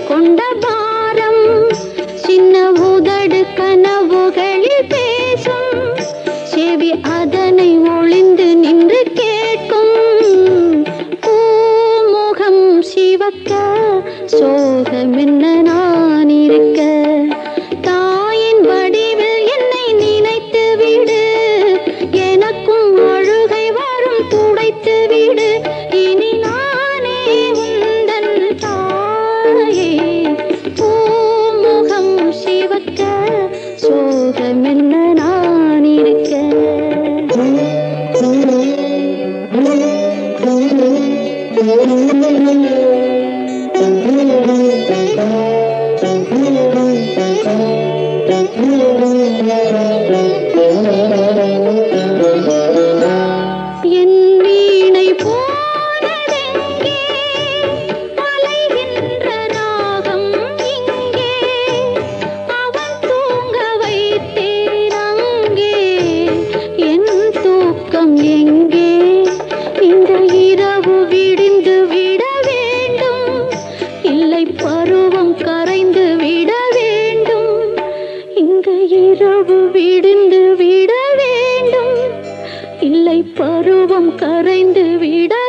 கொண்ட பாரம் சின்ன உதடு கனவுகளில் பேசும் செவி அதனை ஒளிந்து நின்று கேட்கும் பூமுகம் சிவக்க சோகமென்ன நான் இருக்க தாயின் வடிவில் என்னை நினைத்து விடு எனக்கும் அழுகை வரும் துடைத்து விடு இனி நானே உந்தன் தாயே பூமுகம் சிவக்க சோகமென்ன நான் இருக்க என் வீணை போனதெங்கே அலைகின்ற ராகம் இங்கே அவன் தூங்க வைத்தேன் அங்கே என் தூக்கம் எங்கே இந்த இரவு விடிந்து விட வேண்டும் இல்லை பருவம் கரைந்து விட வேண்டும் இந்த இரவு விடிந்து விட வேண்டும் இல்லை பருவம் கரைந்து விட